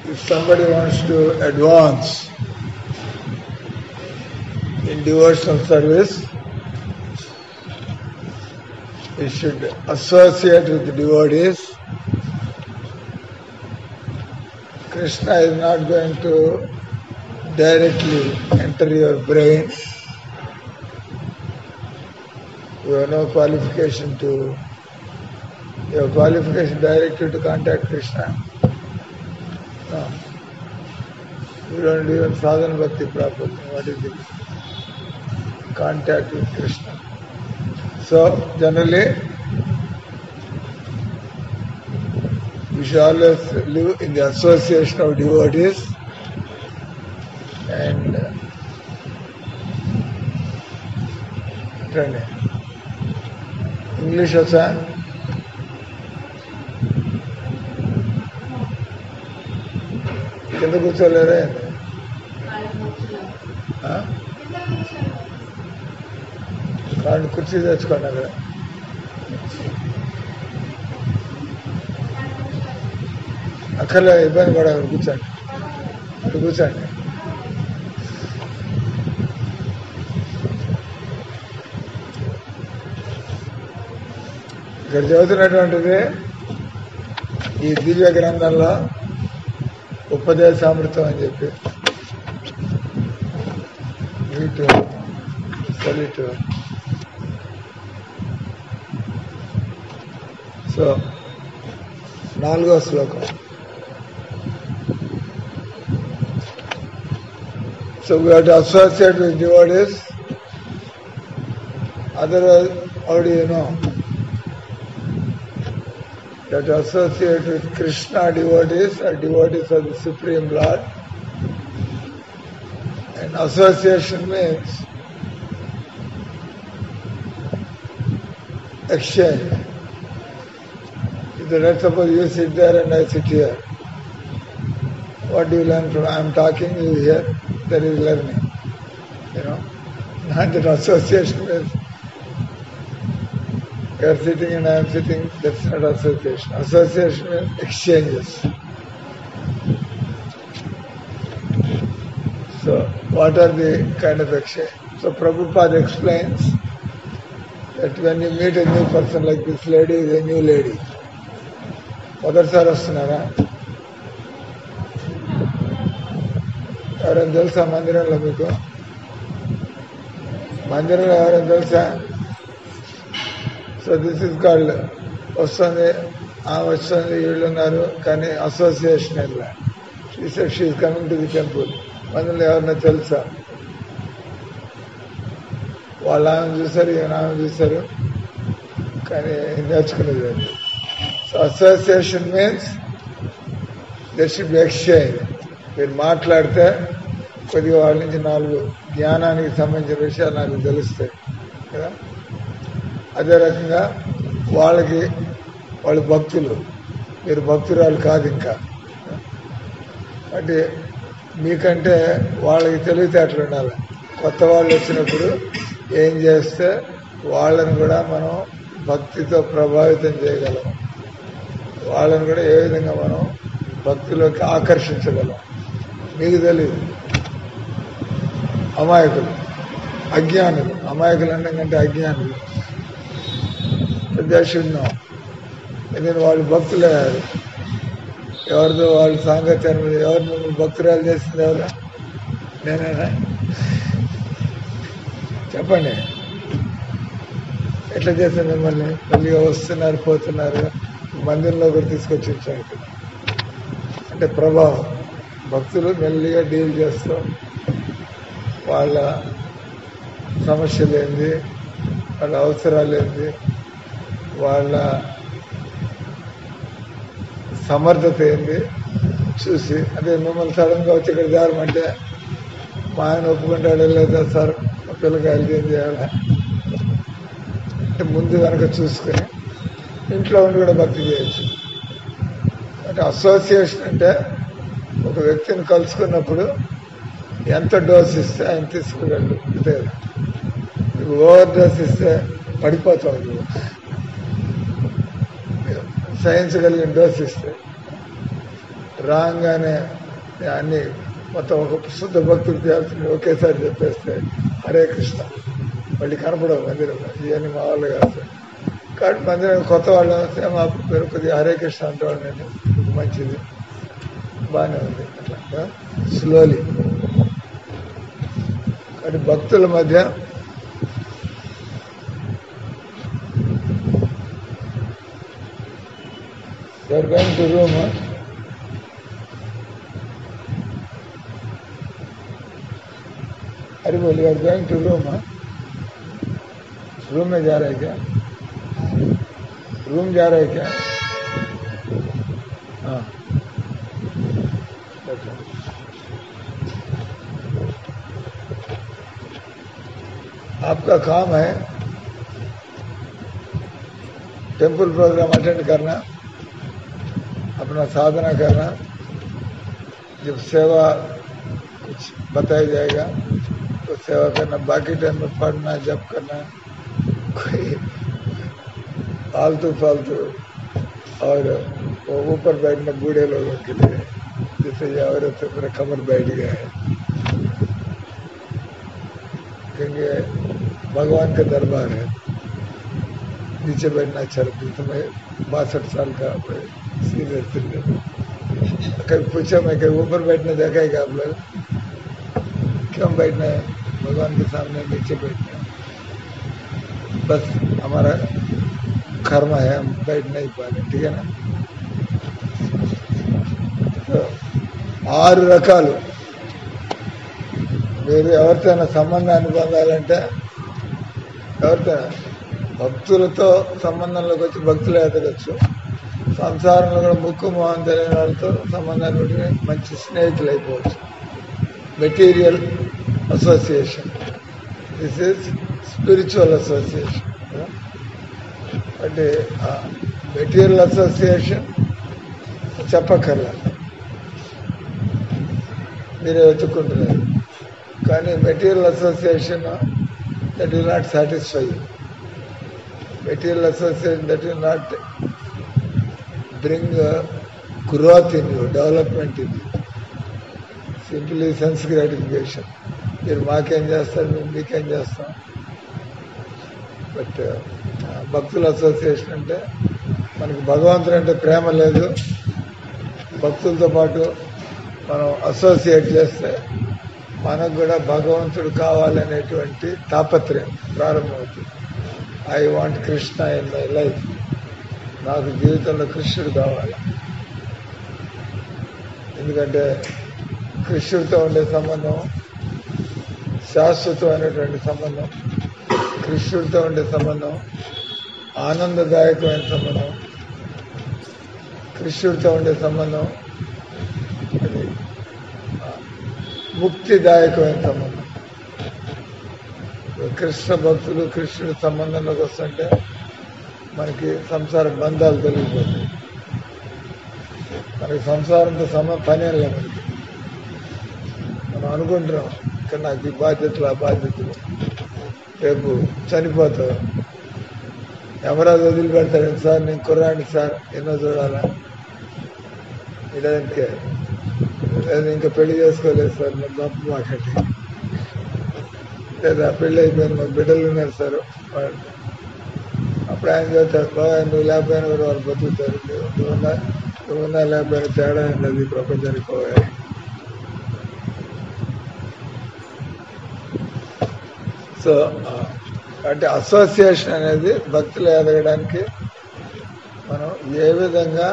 if somebody wants to advance in devotional service, he should associate with the devotees. Krishna is not going to directly enter your brain. You have no qualification to, you have qualification directly to contact Krishna. No. You don't even sadhana bhakti properly. What is it? Contact with Krishna. So, generally, we should always live in the association of devotees and uh, రండి. ఇంగ్లీష్ వచ్చా కింద కూర్చోలేరే ఆ? కాళ్ళు కుర్చీ తెచ్చుకోండి అక్కడ అక్కర్లే ఇబ్బంది పడ అక్కడ కూర్చోండి అక్కడ కూర్చోండి ఇక్కడ చదువుతున్నటువంటిది ఈ దివ్య గ్రంథంలో ఉపదేశామృతం అని చెప్పి నీటు సలిటు సో నాలుగో శ్లోకం so we to associate with devotees otherwise how do you know that associate with Krishna devotees or devotees of the Supreme Lord. And association means exchange. If the let's suppose you sit there and I sit here. What do you learn from? I am talking, you hear, there is learning. You know, not that association means you are sitting and I am sitting, that's not association. Association means exchanges. So, what are the kind of exchange? So, Prabhupada explains that when you meet a new person like this lady is a new lady. మొదటిసారి వస్తున్నారా ఎవరైనా తెలుసా మందిరంలో మీకు మందిరంలో ఎవరైనా తెలుసా so this is called వస్తుంది ఆ వస్తుంది వీళ్ళు ఉన్నారు కానీ అసోసియేషన్ వెళ్ళా she coming to the temple మందులో ఎవరన్నా తెలుసా వాళ్ళ ఆమె చూశారు ఈయన ఆమె చూశారు కానీ నేర్చుకునేది లేదు so association means there should be exchange మీరు మాట్లాడితే కొద్దిగా వాళ్ళ నుంచి నాలుగు జ్ఞానానికి సంబంధించిన విషయాలు నాకు తెలుస్తాయి కదా అదే రకంగా వాళ్ళకి వాళ్ళు భక్తులు మీరు భక్తురాలు కాదు ఇంకా అంటే మీకంటే వాళ్ళకి తెలివితేటలు ఉండాలి కొత్త వాళ్ళు వచ్చినప్పుడు ఏం చేస్తే వాళ్ళని కూడా మనం భక్తితో ప్రభావితం చేయగలం వాళ్ళని కూడా ఏ విధంగా మనం భక్తిలోకి ఆకర్షించగలం మీకు తెలియదు అమాయకులు అజ్ఞానులు అమాయకులు అంటే అజ్ఞానులు దేశంలో నేను వాళ్ళు భక్తులయ్యారు ఎవరిదో వాళ్ళ సాంగత్యాన్ని మీద ఎవరు మిమ్మల్ని భక్తురాలు చేసింది ఎవరు నేనేనా చెప్పండి ఎట్లా చేశాను మిమ్మల్ని మళ్ళీగా వస్తున్నారు పోతున్నారు మందిరంలో కూడా తీసుకొచ్చి ఉంచాను ఇక్కడ అంటే ప్రభావం భక్తులు మెల్లిగా డీల్ చేస్తూ వాళ్ళ సమస్యలు ఏంది వాళ్ళ అవసరాలు ఏంది వాళ్ళ సమర్థత ఏంది చూసి అదే మిమ్మల్ని సడన్గా వచ్చి ఇక్కడ జారమంటే మా ఆయన ఒప్పుకుంటాడో లేదా సార్ మా పిల్లకాయలకి ఏం చేయాలా అంటే ముందు కనుక చూసుకుని ఇంట్లో ఉండి కూడా భక్తి చేయొచ్చు అంటే అసోసియేషన్ అంటే ఒక వ్యక్తిని కలుసుకున్నప్పుడు ఎంత డోస్ ఇస్తే ఆయన తీసుకోగలడు అంతే కదా ఓవర్ డోస్ ఇస్తే పడిపోతావు నువ్వు సైన్స్ కలిగిన డోస్ ఇస్తే రాగానే అన్ని మొత్తం ఒక శుద్ధ భక్తులు చేయాల్సింది ఒకేసారి చెప్పేస్తే హరే కృష్ణ మళ్ళీ కనపడవు మందిరంలో ఇవన్నీ మా వాళ్ళు కాదు సార్. కాబట్టి మందిరం కొత్త వాళ్ళు వస్తే మా పేరు కొద్దిగా హరే కృష్ణ అంటాడు నేను ఇది మంచిది బాగానే ఉంది అట్లా స్లోలీ కాబట్టి భక్తుల మధ్య యూఆర్ గోయింగ్ టు రూమ్ अरे बोल you are going to room room में जा रहे हैं क्या रूम जा रहे हैं क्या हाँ अच्छा। आपका काम है टेंपल प्रोग्राम अटेंड करना अपना साधना करना जब सेवा कुछ बताया जाएगा तो सेवा करना बाकी टाइम में पढ़ना जप करना कोई फालतू फालतू और वो ऊपर बैठना बूढ़े लोगों के लिए जैसे ये औरत है मेरा कमर बैठ गया है क्योंकि भगवान का दरबार है नीचे बैठना अच्छा लगता है तो मैं बासठ साल का सीनियर सिटीजन कभी पूछा मैं कभी ऊपर बैठने देखा है क्या आप लोग क्यों बैठना है भगवान के सामने नीचे बैठना है बस हमारा कर्म है हम बैठ नहीं पा रहे ठीक है ना तो ఆరు రకాలు మీరు ఎవరితోనైనా సంబంధాన్ని పొందాలంటే ఎవరితో భక్తులతో సంబంధంలోకి వచ్చి భక్తులు ఎదగచ్చు సంసారంలో కూడా ముక్కు మొహం తెలియని వాళ్ళతో సంబంధాన్ని పెట్టి మంచి స్నేహితులు అయిపోవచ్చు material association this is spiritual association అంటే మెటీరియల్ అసోసియేషన్ చెప్పక్కర్లా మీరే వెతుక్కుంటున్నారు కానీ material association that will not satisfy material association that will not bring growth in you development in you simply sense gratification మీరు మాకేం చేస్తారు మేము మీకేం చేస్తాం బట్ భక్తుల అసోసియేషన్ అంటే మనకి భగవంతుడు అంటే ప్రేమ లేదు భక్తులతో పాటు మనం అసోసియేట్ చేస్తే మనకు కూడా భగవంతుడు కావాలనేటువంటి తాపత్రయం ప్రారంభమవుతుంది I want Krishna in my life నాకు జీవితంలో కృష్ణుడు కావాలి ఎందుకంటే కృష్ణుడితో ఉండే సంబంధం శాశ్వతమైనటువంటి సంబంధం కృష్ణుడితో ఉండే సంబంధం ఆనందదాయకమైన సంబంధం కృష్ణుడితో ఉండే సంబంధం అది ఆ, ముక్తిదాయకమైన సంబంధం కృష్ణ భక్తులు కృష్ణుడి సంబంధంలోకి వస్తుంటే మనకి సంసార బంధాలు తొలగిపోతాయి మనకి సంసారంతో సమ పనే లేదు మనకి మనం అనుకుంటున్నాం ఇక్కడ నాకు ఈ బాధ్యతలు ఆ బాధ్యతలు రేపు చనిపోతావు ఎవరాదు వదిలిపెడతాడు సార్ నేను కుర్రాడిని సార్ ఎన్నో చూడాలా ఇదంతే లేదు ఇంకా పెళ్లి చేసుకోలేదు సార్ నేను గొప్ప మాకండి లేదా పెళ్లి అయిపోయింది మాకు బిడ్డలు ఉన్నారు సార్ వాళ్ళు అప్పుడు ఆయన చెప్తాడు బాగా నువ్వు లేకపోయినా కూడా వాళ్ళు బతుకుతారు నువ్వు- నువ్వున్నా నువ్వున్నా లేకపోయినా తేడా ఉండదు ఈ ప్రపంచానికి పోవాలి సో ఆ, అంటే అసోసియేషన్ అనేది భక్తులు ఎదగడానికి మనం ఏ విధంగా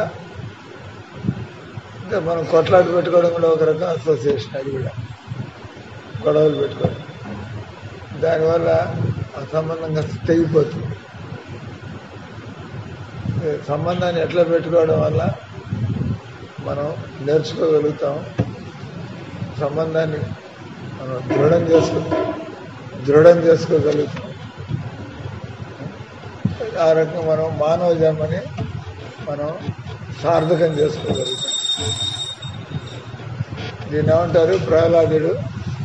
అంటే మనం కొట్లాట పెట్టుకోవడం కూడా ఒక రకం అసోసియేషన్ అది కూడా గొడవలు పెట్టుకోవడం దానివల్ల ఆ సంబంధం కాస్త తెగిపోతుంది ఈ సంబంధాన్ని ఎట్లా పెట్టుకోవడం వల్ల మనం నేర్చుకోగలుగుతాం సంబంధాన్ని మనం దృఢం చేసుకో దృఢం చేసుకోగలుగుతాం ఆ రకంగా మనం మానవ జన్మని మనం సార్థకం చేసుకోగలుగుతాం దీన్ని ఏమంటారు ప్రహ్లాదుడు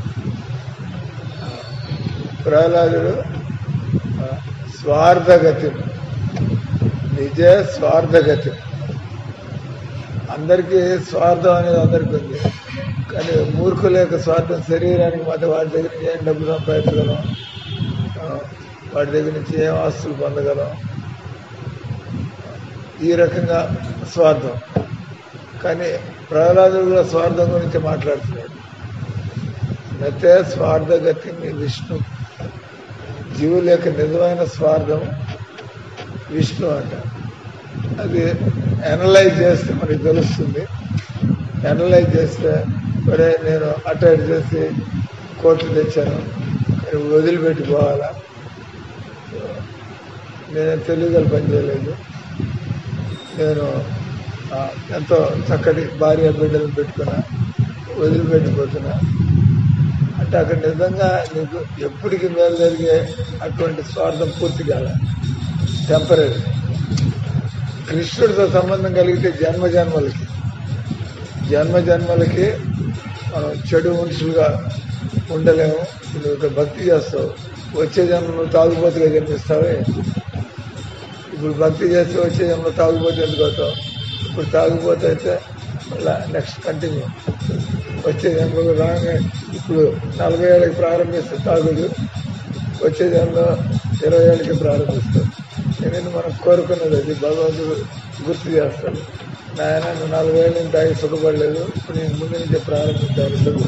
ప్రహ్లాదుడు ఆ, స్వార్థగతి నిజ స్వార్థగతి అందరికీ స్వార్థం అనేది అందరికీ ఉంది కానీ మూర్ఖుల యొక్క స్వార్థం శరీరానికి మాత్రం వాడి దగ్గర నుంచి ఏం డబ్బు సంపాదించగలం ఆ, వాడి దగ్గర నుంచి ఏం ఆస్తులు పొందగలం ఈ రకంగా స్వార్థం కానీ ప్రహ్లాదుడు కూడా స్వార్థం గురించి మాట్లాడుతున్నాడు నతే స్వార్థగతి విష్ణు జీవుల యొక్క నిజమైన స్వార్థం విష్ణు అంట అది అనలైజ్ చేస్తే మనకి తెలుస్తుంది అనలైజ్ చేస్తే ఒరే నేను అటు ఇటు చేసి కోట్లు తెచ్చాను కానీ వదిలిపెట్టిపోవాలా నేను తెలివిగల పని చేయలేదు నేను ఆ, ఎంతో చక్కటి భార్య బిడ్డలు పెట్టుకున్నా వదిలిపెట్టిపోతున్నా అంటే అక్కడ నిజంగా నీకు ఎప్పటికీ మేలు జరిగే అటువంటి స్వార్థం పూర్తి కాల టెంపరీ కృష్ణుడితో సంబంధం కలిగితే జన్మ జన్మలకి జన్మ జన్మలకి మనం చెడు మనుషులుగా ఉండలేము నువ్వు ఇక్కడ భక్తి చేస్తావు వచ్చే జన్మ నువ్వు తాగుబోతుగా జన్మిస్తావే ఇప్పుడు భక్తి చేస్తే వచ్చే జన్మ తాగుబోతు ఎందుకు అవుతావు ఇప్పుడు తాగుబోతు అయితే మళ్ళా నెక్స్ట్ కంటిన్యూ వచ్చే జన్మలో రాగానే ఇప్పుడు నలభై ఏళ్ళకి ప్రారంభిస్తే తాగుడు వచ్చే జన్మలో ఇరవై ఏళ్ళకి ప్రారంభిస్తాడు ఎందుకంటే మనం కోరుకున్నది అది భగవంతుడు గుర్తు చేస్తాడు నాయన నువ్వు నలభై ఏళ్ళ నుంచి తాగి సుఖపడలేదు ఇప్పుడు నేను ముందు నుంచే ప్రారంభించాలి సుఖం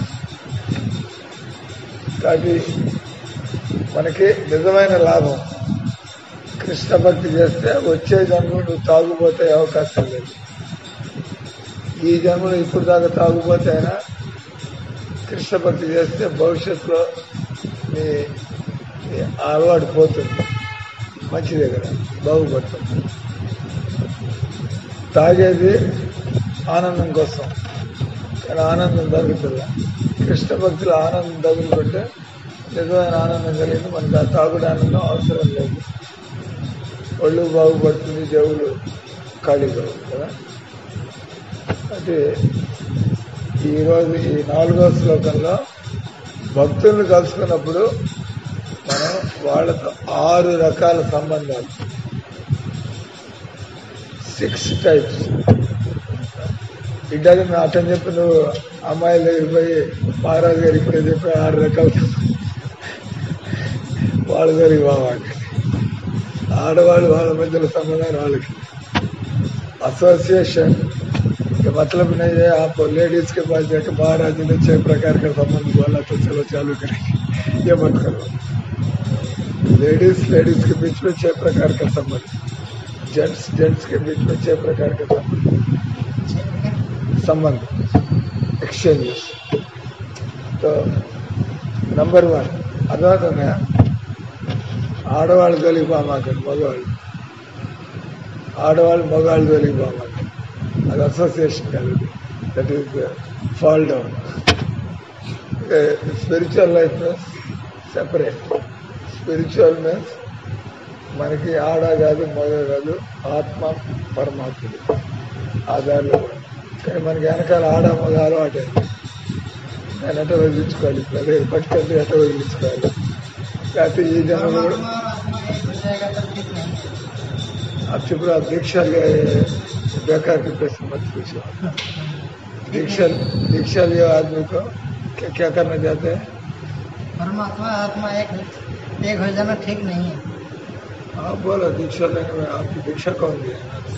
కాబట్టి మనకి నిజమైన లాభం కృష్ణ భక్తి చేస్తే వచ్చే జన్మ నువ్వు తాగుపోతే అవకాశం లేదు ఈ జన్మలో ఇప్పుడు దాకా తాగుపోతే అయినా కృష్ణ భక్తి చేస్తే భవిష్యత్తులో నీ నీ అలవాటు పోతుంది మంచిదే కదా బాగుపడుతుంది తాగేది ఆనందం కోసం కానీ ఆనందం దొరుకుతుంది కృష్ణ భక్తులు ఆనందం తగులుకుంటే నిజమైన ఆనందం కలిగింది మనకు ఆ తాగుడు ఆనందం అవసరం లేదు ఒళ్ళు బాగుపడుతుంది చెవులు ఖాళీగా ఉంది కదా అంటే ఈరోజు ఈ నాలుగో శ్లోకంలో భక్తులను కలుసుకున్నప్పుడు మనం వాళ్ళతో ఆరు రకాల సంబంధాలు సిక్స్ టైప్స్ ఇడ్డాక మేము అట్టని చెప్పి నువ్వు అమ్మాయిల దగ్గర పోయి మహారాజు గారు ఇప్పుడే చెప్పి ఆరు రకాల సంబంధాలు. వాళ్ళ దగ్గరికి పోవాలి ఆడవాళ్ళు వాళ్ళ మధ్యలో సంబంధాలు వాళ్ళకి एसोसिएशन के मतलब नहीं है आप लेडीज के पास जाकर महाराज ने छह प्रकार का संबंध बोला तो चलो चालू करेंगे ये मत करो लेडीज लेडीज के बीच में छह प्रकार का संबंध जेंट्स जेंट्स के बीच में छह प्रकार का संबंध संबंध एक्सचेंजेस तो नंबर वन అర్థమవుతుందా ఆడవాళ్ళు కలిగి బామాకండి మగవాళ్ళు ఆడవాళ్ళు మగవాళ్ళు జోలికి పోవాలి అది అసోసియేషన్ కాదు that is fall down spiritual life means separate spiritual means మనకి ఆడ కాదు మగ కాదు ఆత్మ పరమాత్ముడు ఆధారాలు కానీ మనకి వెనకాల ఆడ మగ అలవాటే నేను ఎట్ట వదిలించుకోవాలి ఇప్పుడు అదే భక్తి అంటే ఎట్ట వదిలించుకోవాలి లేకపోతే ఈ జన్మలో కూడా अब चुप रहो आप दीक्षा लिए बेकार के प्रश्न मत पूछो दीक्षा दीक्षा लियो आदमी को क्या क्या करना चाहते हैं परमात्मा आत्मा एक एक हो जाना ठीक नहीं है हाँ बोलो दीक्षा लेने में आपकी दीक्षा कौन दिया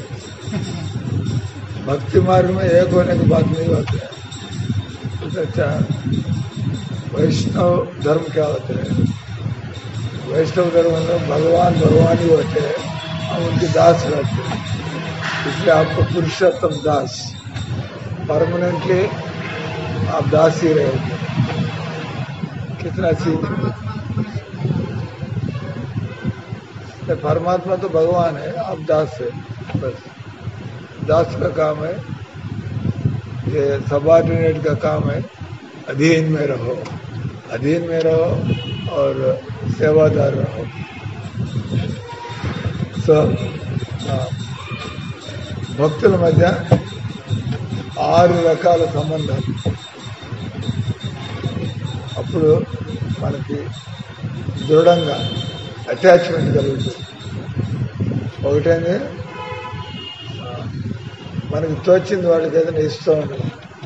भक्ति मार्ग में एक होने की बात नहीं होती है कुछ अच्छा वैष्णव धर्म क्या होते हैं वैष्णव धर्म में भगवान भगवान ही होते हैं हम उनके दास रहते हैं इसलिए आपको पुरुषोत्तम दास परमानेंटली आप दास ही रहेंगे कितना सीख तो परमात्मा तो भगवान है आप दास है बस दास का काम है ये सबॉर्डिनेट का काम है अधीन में रहो अधीन में रहो और सेवादार रहो సో ఆ, భక్తుల మధ్య ఆరు రకాల సంబంధాలు అప్పుడు మనకి దృఢంగా అటాచ్మెంట్ కలుగుతుంది ఒకటేంది ఆ, మనకి తోచింది వాళ్ళకి ఏదైనా ఇస్తూ ఉండాలి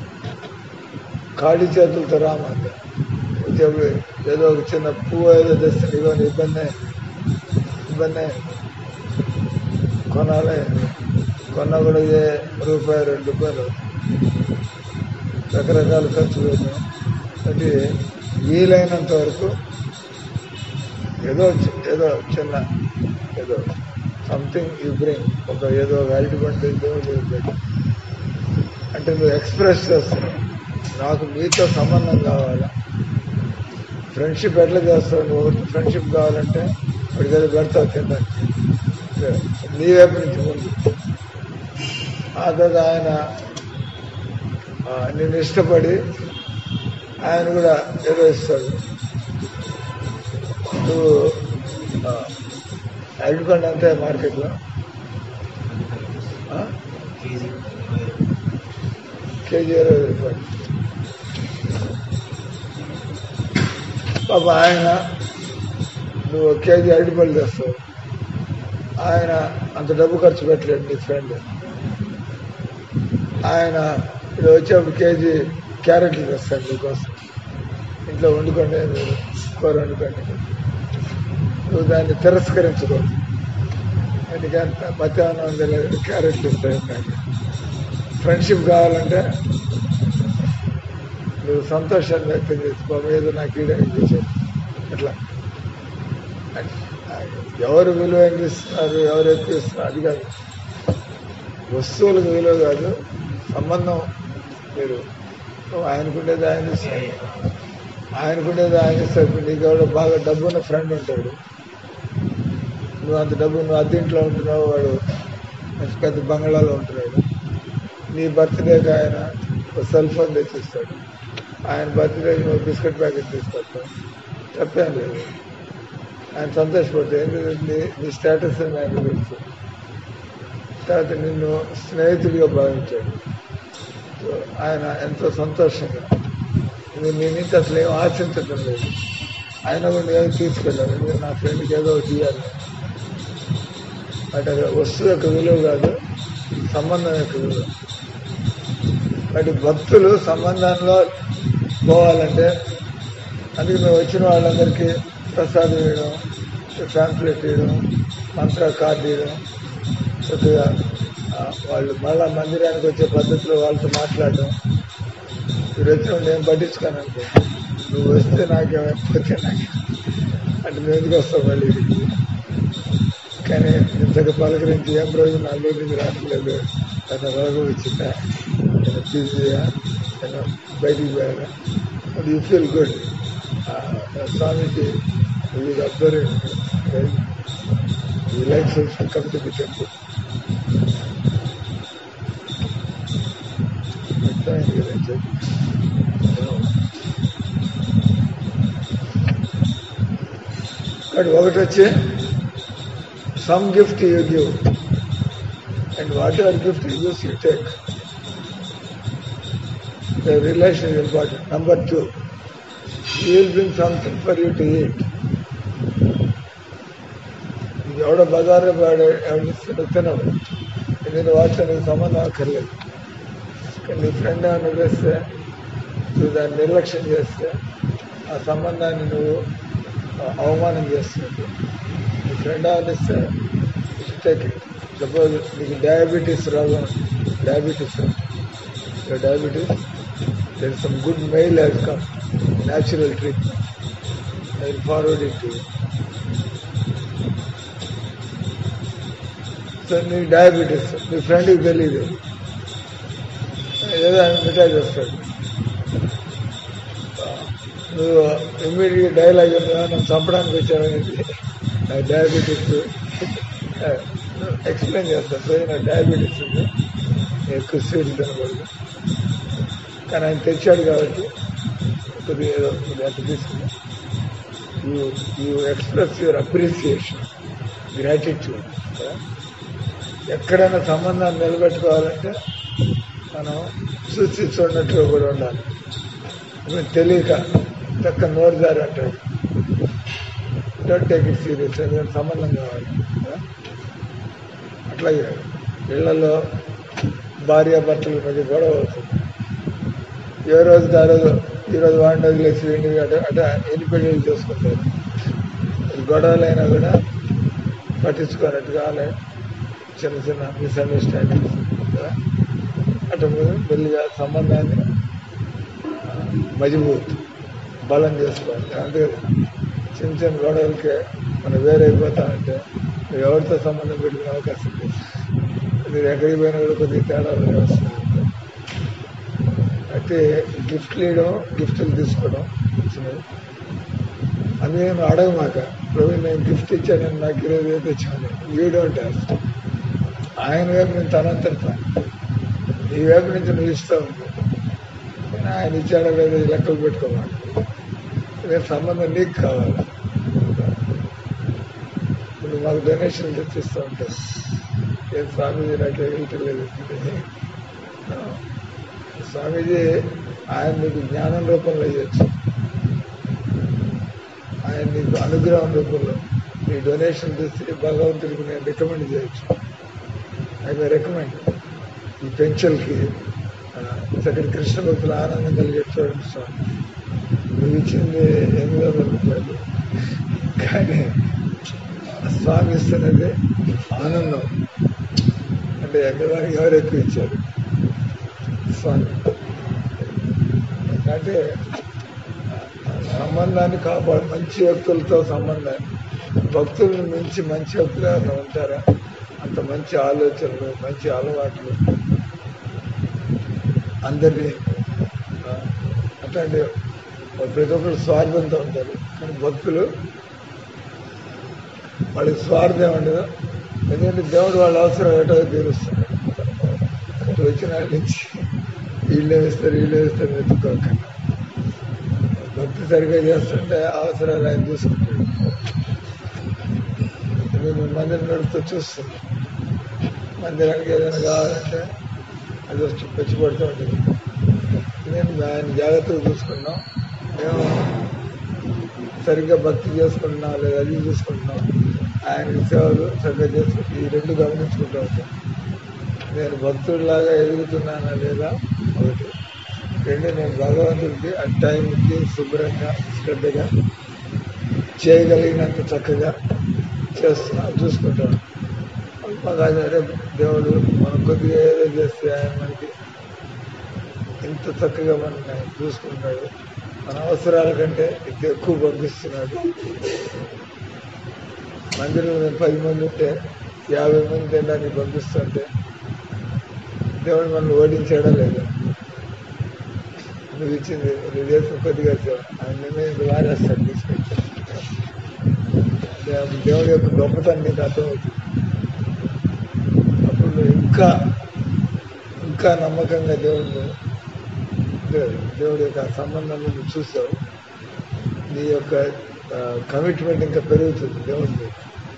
ఖాళీ చేతులతో రామంటే వచ్చేప్పుడు ఏదో ఒక చిన్న పువ్వు ఏదో తెస్తే ఇగో నీ ఇబ్బంది అయింది. ఇబ్బంది అయింది. కొనాలి కొన్నా కూడా ఏ రూపాయి రెండు రూపాయలు రకరకాల ఖర్చు పెట్టాం అంటే వీలైనంత వరకు ఏదో చి- ఏదో చిన్న ఏదో సంథింగ్ యూ బ్రింగ్ ఒక ఏదో ఒక అరటి పండు ఏదో ఏదో పెట్టు. అంటే నువ్వు ఎక్స్ప్రెస్ చేస్తున్నావు నాకు మీతో సంబంధం కావాలా ఫ్రెండ్షిప్ ఎట్లా చేస్తావు నువ్వు ఒకటి ఫ్రెండ్షిప్ కావాలంటే వాడికి ఏదో పెడతావు కింద నీ వైపు నుంచి ముందు ఆ తర్వాత ఆయన ఆ, నిన్ను ఇష్టపడి ఆయన కూడా ఏదో ఇస్తాడు నువ్వు అరటిపండు అంతే మార్కెట్లో ఆ? కేజీ ఇరవై రూపాయలు పాప ఆయన నువ్వు ఒక కేజీ అరటిపళ్ళు తెస్తావు ఆయన అంత డబ్బు ఖర్చు పెట్టలేడు నీ ఫ్రెండ్ ఆయన ఇప్పుడు వచ్చేప్పుడు కేజీ క్యారెట్లు తెస్తాడు నీకోసం ఇంట్లో వండుకోండి మీరు కూర వండుకోండి నువ్వు దాన్ని తిరస్కరించకూడదు ఎందుకంటే మధ్యాహ్నం తెలియదు క్యారెట్లు ఇస్తాయి నాకు ఫ్రెండ్షిప్ కావాలంటే నువ్వు సంతోషాన్ని వ్యక్తం చేసి బాబు ఏదో నాకు ఈడ చేసేది అట్లా ఎవరు విలువ ఎంత ఇస్తున్నారు ఎవరు ఎక్కువ ఇస్తున్నారు అది కాదు వస్తువులకు విలువ కాదు సంబంధం మీరు ఆయనకుండేది ఆయన ఇస్తారు ఆయనకుండేది ఆయన ఇస్తారు ఇప్పుడు నీకు ఎవడో బాగా డబ్బున్న ఫ్రెండ్ ఉంటాడు నువ్వు అంత డబ్బు నువ్వు అద్దెంట్లో ఉంటున్నావు వాడు మంచి పెద్ద బంగ్లాలో ఉంటున్నాడు నీ బర్త్డేకి ఆయన ఒక సెల్ ఫోన్ తెచ్చిస్తాడు ఆయన బర్త్డేకి నువ్వు బిస్కెట్ ప్యాకెట్ తీసుకొస్తావు తప్పేం లేదు ఆయన సంతోషపడతాడు ఎందుకంటే నీ నీ స్టేటస్ అని ఆయన తెలుసు తర్వాత నిన్ను స్నేహితుడిగా భావించాడు సో ఆయన ఎంతో సంతోషంగా ఇది నీ నుంచి అసలు ఏం ఆశించటం లేదు ఆయన కూడా ఏదో తీసుకెళ్ళాలి ఎందుకంటే నా ఫ్రెండ్కి ఏదో ఒకటి ఇవ్వాలి అంటే అది వస్తువు యొక్క విలువ కాదు సంబంధం యొక్క విలువ కాబట్టి భక్తులు సంబంధంలో పోవాలంటే అందుకే మేము వచ్చిన వాళ్ళందరికీ ప్రసాదం ఇవ్వడం ఫ్యాంప్లెట్ ఇవ్వడం మంత్ర కార్డు ఇవ్వడం కొద్దిగా ఆ, వాళ్ళు మళ్ళా మందిరానికి వచ్చే పద్ధతిలో వాళ్ళతో మాట్లాడడం మీరు వచ్చిన నేను పట్టించుకోను అనుకో నువ్వు వస్తే నాకేమైపోతే నాకు అంటే నువ్వు ఎందుకు వస్తావు మళ్ళీ ఇక్కడికి కానీ ఇంతకు పలకరించి ఏం రోజు నా లోనికి రావట్లేదు తన రోగం వచ్చిందా తన బిజీయా తన బయటికి పోయారా బట్ యూ ఫీల్ గుడ్ స్వామికి ఇది అబ్జర్వ్ ఈ life come to the temple అర్థమైంది కదా నేను చెప్పి కానీ ఒకటి వచ్చి some gift you give and whatever gift you use you take the relation is important number two you will bring something for you to eat ఇది ఎవడో బజార్లో వాడు ఎవరిస్తాడో తినడు నేను వాటితో నీకు సంబంధం అక్కర్లేదు కానీ నీ ఫ్రెండ్ ఏమైనా వేస్తే నువ్వు దాన్ని నిర్లక్ష్యం చేస్తే ఆ సంబంధాన్ని నువ్వు ఆ, అవమానం చేస్తున్నట్టు నీ ఫ్రెండ్ ఏమైనా ఇస్తే టేక్ సపోజ్ నీకు డయాబెటీస్ రోగం diabetes diabetes there is some good mail has come natural treatment I will forward it to so నీకు డయాబెటీస్ మీ ఫ్రెండ్కి తెలియదు ఏదో ఆయన మిఠాయి చేస్తాడు నువ్వు ఇమ్మీడియట్ డైలాగ్ నన్ను చంపడానికి వచ్చావనేది నాకు డయాబెటీస్ ఎక్స్ప్లెయిన్ చేస్తాను సో నాకు డయాబెటీస్ ఉంది ఎక్కువ స్వీట్ తినకూడదు కానీ ఆయన తెచ్చాడు కాబట్టి కొద్దిగా ఏదో కొద్దిగా అంత తీసుకున్నా you you express your appreciation gratitude ఎక్కడైనా సంబంధాన్ని నిలబెట్టుకోవాలంటే మనం చూసి చూడనట్టుగా కూడా ఉండాలి ఇప్పుడు తెలియక చక్క నోరుదారు అంటాడు డోంట్ టేక్ ఇట్ సీరియస్ ఎందుకంటే సంబంధం కావాలి కదా? అట్లాగే ఇళ్లలో భార్య భర్తల మధ్య గొడవ అవుతుంది ఏ రోజు ఆ రోజు ఈరోజు వాడిని వదిలేసి వీడిని అట అట ఎన్ని పెళ్ళిళ్ళు చేసుకుంటారు ఈ గొడవలైనా కూడా పట్టించుకోనట్టుగా అలా చిన్న చిన్న మిస్అండర్స్టాండింగ్స్ కదా అటు మెల్లిగా సంబంధాన్ని మజబూత్ బలం చేసుకోవాలి అంతే కదా చిన్న చిన్న గొడవలకే మనం వేరైపోతామంటే నువ్వు ఎవరితో సంబంధం పెట్టుకునే అవకాశం లేదు మీరు ఎక్కడికి పోయినా కూడా కొద్దిగా తేడాలు వస్తుంది అయితే గిఫ్ట్లు ఇవ్వడం గిఫ్ట్లు తీసుకోవడం చిన్నది అందుకే నేను అడగమాక ప్రభు నేను గిఫ్ట్ ఇచ్చానని నాకు ఈరోజు ఏదో తెచ్చాను యూ డోంట్ హ్యావ్ ఆయన వైపు నేను తనంతట నీ వైపు నుంచి నువ్వు ఇస్తా ఉంది కానీ ఆయన ఇచ్చాడో లేదో ఈ లెక్కలు పెట్టుకోవాలి నేను సంబంధం నీకు కావాలి ఇప్పుడు మాకు డొనేషన్ తెచ్చిస్తూ ఉంటారు ఏం స్వామీజీ నాకు వేయటం లేదు స్వామీజీ ఆయన నీకు జ్ఞానం రూపంలో ఇవ్వచ్చు ఆయన నీకు అనుగ్రహం రూపంలో నీ డొనేషన్ తెచ్చి భగవంతుడికి నేను రికమెండ్ చేయొచ్చు ఐ మే రికమెండ్ ఈ పెన్షన్కి చక్కటి కృష్ణ భక్తులు ఆనందం కలిగే చూడండి స్వామి నువ్వు ఇచ్చింది ఎనిమిది వందల రూపాయలు కానీ స్వామి ఇస్తున్నది ఆనందం అంటే ఎక్కడానికి ఎవరు ఎక్కువ ఇచ్చారు స్వామి అంటే సంబంధాన్ని కాపాడు మంచి వ్యక్తులతో సంబంధాన్ని భక్తులను మించి మంచి వ్యక్తులు ఎవరైనా ఉంటారా అంత మంచి ఆలోచనలు మంచి అలవాట్లు అందరినీ ఆ, అట్లాంటి ప్రతి ఒక్కరు స్వార్థంతో ఉంటారు కానీ భక్తులు వాళ్ళకి స్వార్థం ఉండదు ఎందుకంటే దేవుడు వాళ్ళ అవసరం ఏటో తీరుస్తాడు అటు వచ్చిన వాళ్ళ నుంచి వీళ్ళే ఇస్తారు వీళ్ళే ఇస్తారు వెతుక్కోకండి భక్తి సరిగ్గా చేస్తుంటే అవసరాలు ఆయన చూసుకుంటాడు నేను మందిరం నడుస్తూ చూస్తున్నాను మందిరానికి ఏదైనా కావాలంటే అది వచ్చి వచ్చి పడుతూ ఉంటుంది నేను ఆయన జాగ్రత్తగా చూసుకున్నాం మేము సరిగ్గా భక్తి చేసుకుంటున్నాం లేదా అది చూసుకుంటున్నాం ఆయన సేవలు సరిగ్గా చేసి ఈ రెండు గమనించుకుంటూ ఉంటాం నేను భక్తుడిలాగా ఎదుగుతున్నానా లేదా ఒకటి రెండు నేను భగవంతుడికి ఆ టైంకి శుభ్రంగా శ్రద్ధగా చేయగలిగినంత చక్కగా చేస్తున్నా చూసుకుంటాను మాకు అది అరే దేవుడు మనం కొద్దిగా ఏదో చేస్తే ఆయన మనకి ఇంత చక్కగా మనల్ని చూసుకుంటాడు మన అవసరాల కంటే ఇంత ఎక్కువ పంపిస్తున్నాడు మందిరంలో నేను పది మంది ఉంటే యాభై మంది తినడానికి పంపిస్తుంటే దేవుడు మనల్ని ఓడించాడా లేదా నువ్వు ఇచ్చింది నువ్వు చేసిన కొద్దిగా సేవ. ఆయన నిర్ణయం వారేస్తాడు తీసుకొచ్చి దే- దేవుడి యొక్క గొప్పతనం నీకు అర్థమవుతుంది అప్పుడు నువ్వు ఇంకా ఇంకా నమ్మకంగా దేవుడిని దే- దేవుడి యొక్క సంబంధం నువ్వు చూసావు నీ యొక్క కమిట్మెంట్ ఇంకా పెరుగుతుంది దేవుడి మీద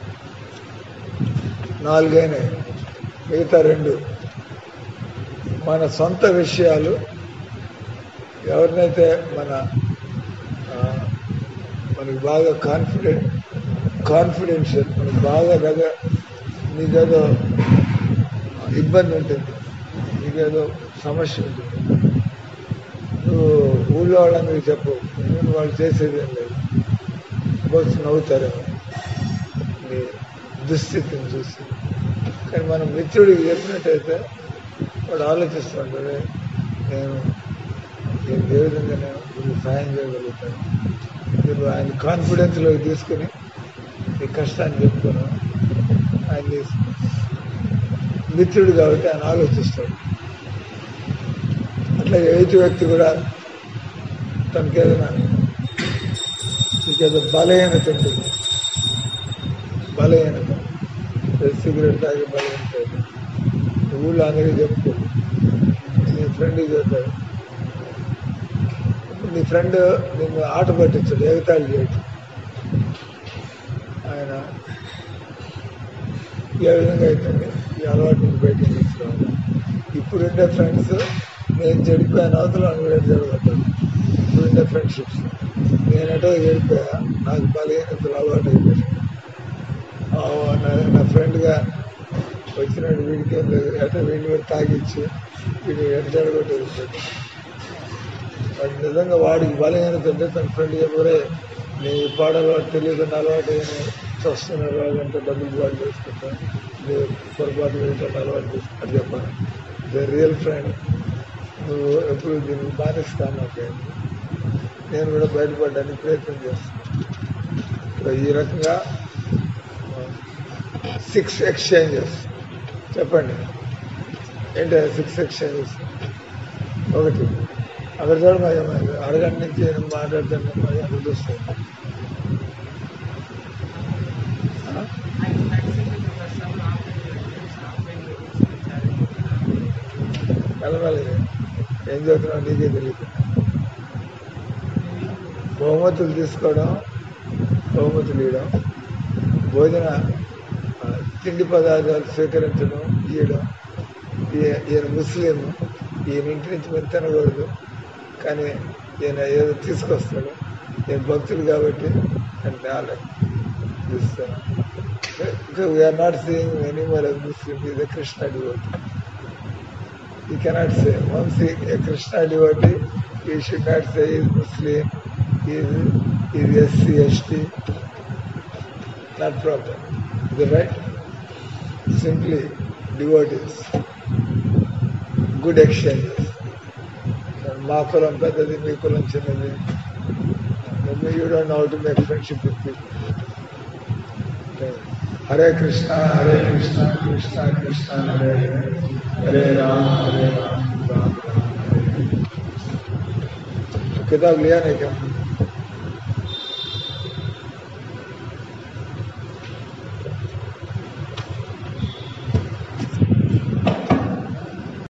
నాలుగైనా మిగతా రెండు మన సొంత విషయాలు ఎవరినైతే మన ఆ, మనకి బాగా కాన్ఫిడెంట్ కాన్ఫిడెన్షియల్ మనకు బాగా దగ్గర నీకేదో ఇబ్బంది ఉంటుంది నీకేదో సమస్య ఉంటుంది నువ్వు ఊళ్ళో వాళ్ళందరికీ చెప్పు నేను వాళ్ళు చేసేది ఏం లేదు బస్ నవ్వుతారేమో నీ దుస్థితిని చూసి కానీ మనం మిత్రుడికి చెప్పినట్టయితే వాడు ఆలోచిస్తుంటాడు నేను నేను ఏ విధంగా నేను వీళ్ళకి సహాయం చేయగలుగుతాను మీరు ఆయన కాన్ఫిడెన్స్లోకి తీసుకుని నీ కష్టాన్ని చెప్పుకోను ఆయన్ని మిత్రుడు కాబట్టి ఆయన ఆలోచిస్తాడు అట్లా ఎదుటి వ్యక్తి కూడా తనకేదైనా నీకేదో బలహీనత ఉంటుంది బలహీనత సిగరెట్ తాగి బలహీనత ఉంటుంది. ఊళ్ళో అందరికీ చెప్పుకో నీ ఫ్రెండ్కి చెప్తాడు ఇప్పుడు నీ ఫ్రెండ్ నిన్ను ఆట పట్టించాడు ఎగతాళి చేయటం ఆయన ఏ విధంగా అవుతుంది ఈ అలవాటు నుంచి బయటకు తీసుకురావాలి ఇప్పుడుండే ఫ్రెండ్స్ నేను చెడిపోయాను అవతల కూడా జరగతాడు ఇప్పుడుండే ఫ్రెండ్షిప్స్ నేనటో చెడిపోయా నాకు బలహీనతలు అలవాటు అయిపోయాయి ఆ, నా- నా ఫ్రెండ్గా వచ్చినాడు వీడికి ఏం లేదు ఎట వీడిని కూడా తాగిచ్చి వీడిని ఎట్టగొట్టి వదిలిపెట్టి వాడు నిజంగా వాడికి బలహీనత ఉంటే తన ఫ్రెండ్ చెప్పరే నీ పాడలు తెలియదు అలవాటు ఏమి వస్తున్నారు అంటే డబ్బులు పాటు చేసుకుంటా నీ పొరపాటు ఏంటంటే అలవాటు చేసుకుంటా అది చెప్పాను ద రియల్ ఫ్రెండ్ నువ్వు ఎప్పుడు దీన్ని మానేస్తాను నాకు నేను కూడా బయటపడడానికి ప్రయత్నం చేస్తాను సో ఈ రకంగా సిక్స్ ఎక్స్చేంజెస్ చెప్పండి ఏంటి సిక్స్ ఎక్స్చేంజెస్ ఒకటి అక్కడ చూడ అరగంట నుంచి నేను మాట్లాడుతాను మరి అక్కడ చూస్తాను ఆ? మెల్లమెల్లి ఏం చదువుతున్నావు నీకే తెలియదు బహుమతులు తీసుకోవడం బహుమతులు ఇవ్వడం భోజన ఆ, తిండి పదార్థాలు స్వీకరించడం ఇవ్వడం ఈ- ఈయన ముస్లిం ఈయన ఇంటి నుంచి మేము తినకూడదు కానీ ఈయన ఏదో తీసుకొస్తాడు ఈయన భక్తుడు కాబట్టి అంటే అలా చూస్తాను we are not seeing any more Muslim is a Krishna devotee you cannot say once he, a Krishna devotee, you should not say he is Muslim, he is, he is SC, ST. Not proper. Is that right? Simply devotees. Good exchanges. మా కులం పెద్దది మీ కులం చిన్నది you don't know to make friendship with people Hare Krishna Hare Krishna Krishna Krishna Hare Hare Hare Ram Hare Ram Ram Ram Hare Hare. किताब लिया नहीं क्या